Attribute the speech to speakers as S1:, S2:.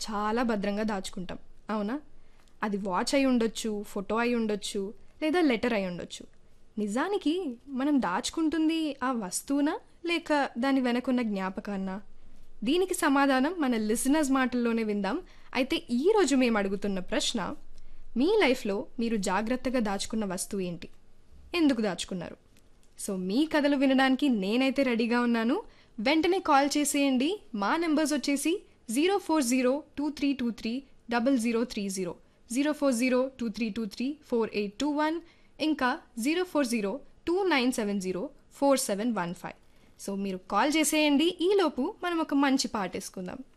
S1: చాలా భద్రంగా దాచుకుంటాం అవునా అది వాచ్ అయి ఉండొచ్చు ఫోటో అయి ఉండొచ్చు లేదా లెటర్ అయి ఉండొచ్చు నిజానికి మనం దాచుకుంటుంది ఆ వస్తువునా లేక దాని వెనకున్న జ్ఞాపకాన్నా దీనికి సమాధానం మన లిసనర్స్ మాటల్లోనే విందాం అయితే ఈరోజు మేము అడుగుతున్న ప్రశ్న మీ లైఫ్లో మీరు జాగ్రత్తగా దాచుకున్న వస్తువు ఏంటి ఎందుకు దాచుకున్నారు సో మీ కథలు వినడానికి నేనైతే రెడీగా ఉన్నాను వెంటనే కాల్ చేసేయండి మా నెంబర్స్ వచ్చేసి zero four zero two three two three double zero three zero zero four zero two three two three four eight two one ఇంకా zero four zero two nine seven zero four seven one five so మీరు call చేసేయండి ఈలోపు మనం ఒక మంచి పాట వేసుకుందాం